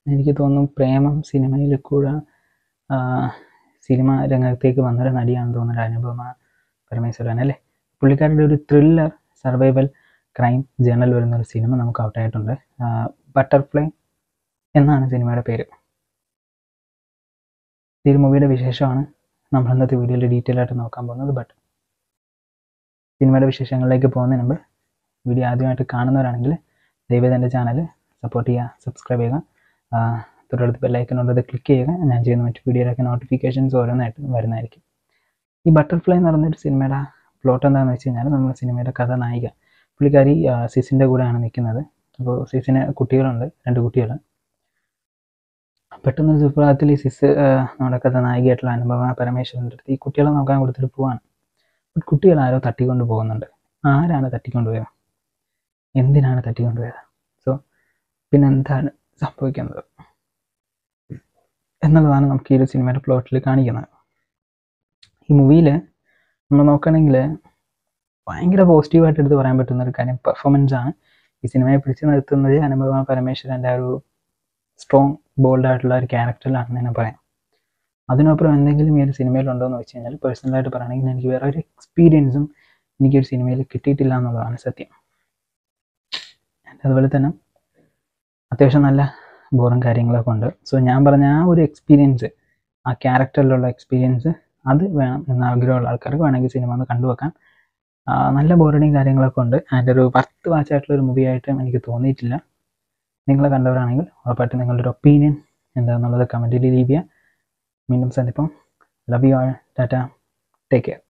എനിക്ക് തോന്നുന്നു പ്രേമം സിനിമയിൽ കൂടെ ആ, സിനിമ രംഗത്തേക്ക് വന്നൊരു നടിയാണെന്ന് തോന്നുന്നു അനുപമ പരമേശ്വരൻ അല്ലേ പുള്ളിക്കാരുടെ ഒരു ത്രില്ലർ സർവൈവൽ ക്രൈം ജേണൽ വരുന്ന ഒരു സിനിമ നമുക്ക് ഔട്ടായിട്ടുണ്ട് ബട്ടർഫ്ലൈ എന്നാണ് സിനിമയുടെ പേര് ഈ ഒരു മൂവിയുടെ വിശേഷമാണ് നമ്മൾ ഇന്നത്തെ വീഡിയോയിൽ ഡീറ്റെയിൽ ആയിട്ട് നോക്കാൻ പോകുന്നത് ബട്ട് സിനിമയുടെ വിശേഷങ്ങളിലേക്ക് പോകുന്നതിന് മുമ്പ് വീഡിയോ ആദ്യമായിട്ട് കാണുന്നവരാണെങ്കിൽ ദയവേദ എൻ്റെ ചാനൽ സപ്പോർട്ട് ചെയ്യുക സബ്സ്ക്രൈബ് ചെയ്യുക ആ, തൊട്ടടുത്ത് ബെല്ലൈക്കൺ ഉണ്ട് അത് ക്ലിക്ക് ചെയ്യുക ഞാൻ ചെയ്യുന്ന മറ്റു വീഡിയോയിലൊക്കെ നോട്ടിഫിക്കേഷൻസ് ഓരോന്നായിട്ട് വരുന്നതായിരിക്കും ഈ ബട്ടർഫ്ലൈ എന്ന് പറഞ്ഞൊരു സിനിമയുടെ പ്ലോട്ട് എന്താണെന്ന് വെച്ച് കഴിഞ്ഞാൽ നമ്മൾ സിനിമയുടെ കഥ നായിക പുള്ളിക്കാരി ആ, സിസിൻ്റെ കൂടെയാണ് നിൽക്കുന്നത് അപ്പോൾ സിസിന് കുട്ടികളുണ്ട് രണ്ട് കുട്ടികൾ പെട്ടെന്നൊരു സുപ്രഭാതത്തിൽ ഈ സിസ് ആ, നമ്മുടെ കഥ നായികയായിട്ടുള്ള അനുപമ പരമേശ്വരൻ്റെ അടുത്ത് ഈ കുട്ടികളെ നോക്കാൻ കൊടുത്തിട്ട് പോവാണ് ബട്ട് കുട്ടികൾ ആരോ തട്ടിക്കൊണ്ട് പോകുന്നുണ്ട് ആരാണ് തട്ടിക്കൊണ്ടുപോയത് എന്തിനാണ് തട്ടിക്കൊണ്ടുപോയത് സോ പിന്നെ എന്താണ് സംഭവിക്കുന്നത് എന്നുള്ളതാണ് നമുക്ക് ഈ ഒരു സിനിമയുടെ പ്ലോട്ടിൽ കാണിക്കുന്നത് ഈ മൂവിയിൽ നമ്മൾ നോക്കുകയാണെങ്കിൽ ഭയങ്കര പോസിറ്റീവായിട്ട് എടുത്ത് പറയാൻ പറ്റുന്ന ഒരു കാര്യം പെർഫോമൻസ് ആണ് ഈ സിനിമയെ പിടിച്ചു നിർത്തുന്നത് അനുപമ പരമേശ്വരൻ്റെ ആ ഒരു സ്ട്രോങ് ബോൾഡ് ആയിട്ടുള്ള ഒരു ക്യാരക്ടറിലാണെന്ന് തന്നെ പറയാം അതിനപ്പുറം എന്തെങ്കിലും ഈ ഒരു സിനിമയിലുണ്ടോ എന്ന് വെച്ച് കഴിഞ്ഞാൽ പേഴ്സണലായിട്ട് പറയുകയാണെങ്കിൽ എനിക്ക് വേറെ ഒരു എക്സ്പീരിയൻസും എനിക്ക് ഒരു സിനിമയിൽ കിട്ടിയിട്ടില്ല എന്നുള്ളതാണ് സത്യം And അതുപോലെ തന്നെ അത്യാവശ്യം നല്ല ബോറും കാര്യങ്ങളൊക്കെ ഉണ്ട് സോ ഞാൻ പറഞ്ഞ ആ ഒരു എക്സ്പീരിയൻസ് ആ ക്യാരക്ടറിലുള്ള എക്സ്പീരിയൻസ് അത് വേണം എന്ന ആഗ്രഹമുള്ള ആൾക്കാർക്ക് വേണമെങ്കിൽ സിനിമ ഒന്ന് കണ്ടുവെക്കാം ആ, നല്ല ബോറടിയും കാര്യങ്ങളൊക്കെ ഉണ്ട് അതിൻ്റെ ഒരു പത്ത് വാച്ചായിട്ടുള്ള ഒരു മൂവി ആയിട്ടും എനിക്ക് തോന്നിയിട്ടില്ല നിങ്ങൾ കണ്ടവരാണെങ്കിൽ ഉറപ്പായിട്ടും നിങ്ങളുടെ ഒരു ഒപ്പീനിയൻ എന്താണെന്നുള്ളത് കമൻറ്റിൽ ലീവ് ചെയ്യുക വീണ്ടും സന്ദിപ്പം love you all tata take care